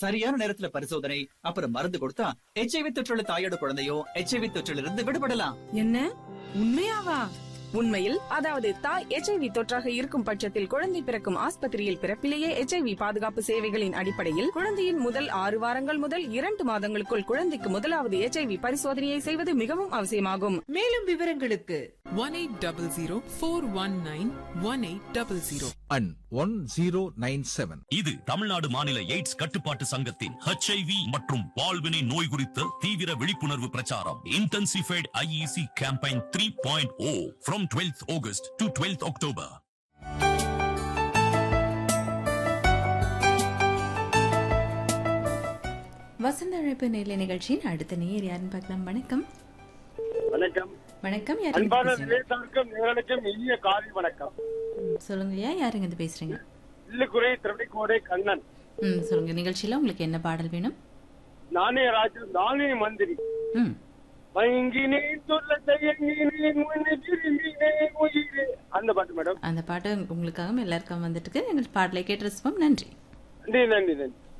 சரியான நேரத்துல பரிசோதனை அப்புறம் மருந்து கொடுத்தா எச்ஐவி தொற்றுள்ள தாயோட குழந்தையோ எச்ஐவி தொற்றிலிருந்து இருந்து விடுபடலாம் என்ன உண்மையாவா உண்மையில் அதாவது தாய் எச்ஐவி தொற்றாக இருக்கும் பட்சத்தில் குழந்தை பிறக்கும் ஆஸ்பத்திரியில் பிறப்பிலேயே எச்ஐவி பாதுகாப்பு சேவைகளின் அடிப்படையில் குழந்தையின் முதல் ஆறு வாரங்கள் முதல் இரண்டு மாதங்களுக்குள் குழந்தைக்கு முதலாவது எச்ஐவி பரிசோதனையை செய்வது மிகவும் அவசியமாகும் மேலும் விவரங்களுக்கு one 1800 and one zero nine seven இது தமிழ்நாடு மாநில எய்ட்ஸ் கட்டுப்பாட்டு சங்கத்தின் ஹெச்ஐவி மற்றும் பால்வினை நோய் குறித்த தீவிர விழிப்புணர்வு பிரச்சாரம் intensified IEC campaign three point oh from twelfth August to twelfth October வசந்த அழைப்பு நேர்ல நிகழ்ச்சியின் அடுத்த நேர் யாருன்னு பார்க்கலாம் வணக்கம் வணக்கம் வணக்கம் யாருங்க அன்பான பேசுறீங்க நிலையத்தாருக்கும் நேரலுக்கும் இனிய காலை வணக்கம் ம், சொல்லுங்கய்யா யாருங்க இது பேசுறீங்க இல்லுக்குறை திரவிக்கோடை கண்ணன் ம் சொல்லுங்க நிகழ்ச்சியில உங்களுக்கு என்ன பாடல் வேணும் நானே ராஜு நானே மந்திரி ம் மயங்கினேன் சொல்ல தயங்கினேன் உன்னை விரும்பினேன் உயிரே அந்த பாட்டு மேடம் அந்த பாட்டு உங்களுக்காக எல்லாருக்கும் வந்துட்டு இருக்கு எங்கள் பாடலை கேட்டு ரசிப்போம் நன்றி நன்றி நன்றி நன்றி